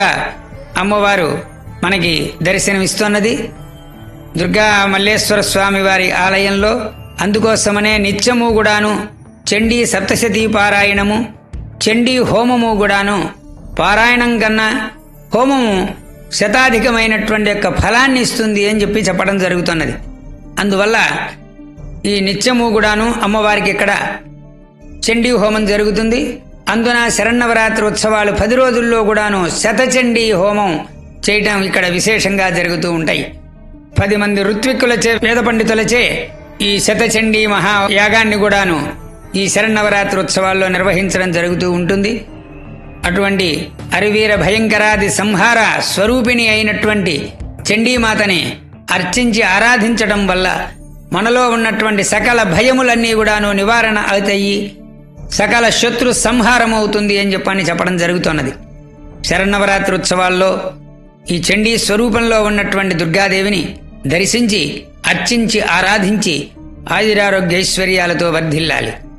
అమ్మవారు మనకి దర్శనమిస్తున్నది దుర్గా మల్లేశ్వర స్వామి వారి ఆలయంలో అందుకోసమనే నిత్యము కూడాను చండీ సప్తశతీ పారాయణము చండీ హోమము కూడాను పారాయణం కన్నా హోమము శతాధికమైనటువంటి యొక్క ఫలాన్ని ఇస్తుంది అని చెప్పి చెప్పడం జరుగుతున్నది అందువల్ల ఈ నిత్యము కూడాను అమ్మవారికి ఇక్కడ చండీ హోమం జరుగుతుంది అందున శరన్నవరాత్రి ఉత్సవాలు పది రోజుల్లో కూడాను శతచండీ హోమం చేయటం ఇక్కడ విశేషంగా జరుగుతూ ఉంటాయి పది మంది ఋత్విక్కులచే వేద పండితులచే ఈ శతచండీ మహాయాగాన్ని కూడాను ఈ శరన్నవరాత్రి ఉత్సవాల్లో నిర్వహించడం జరుగుతూ ఉంటుంది అటువంటి అరివీర భయంకరాది సంహార స్వరూపిణి అయినటువంటి చండీమాతని అర్చించి ఆరాధించడం వల్ల మనలో ఉన్నటువంటి సకల భయములన్నీ కూడాను నివారణ అవుతాయి సకల శత్రు సంహారం అవుతుంది అని చెప్పని చెప్పడం జరుగుతున్నది శరన్నవరాత్రి ఉత్సవాల్లో ఈ చండీ స్వరూపంలో ఉన్నటువంటి దుర్గాదేవిని దర్శించి అర్చించి ఆరాధించి ఆయురారోగ్యైశ్వర్యాలతో వర్ధిల్లాలి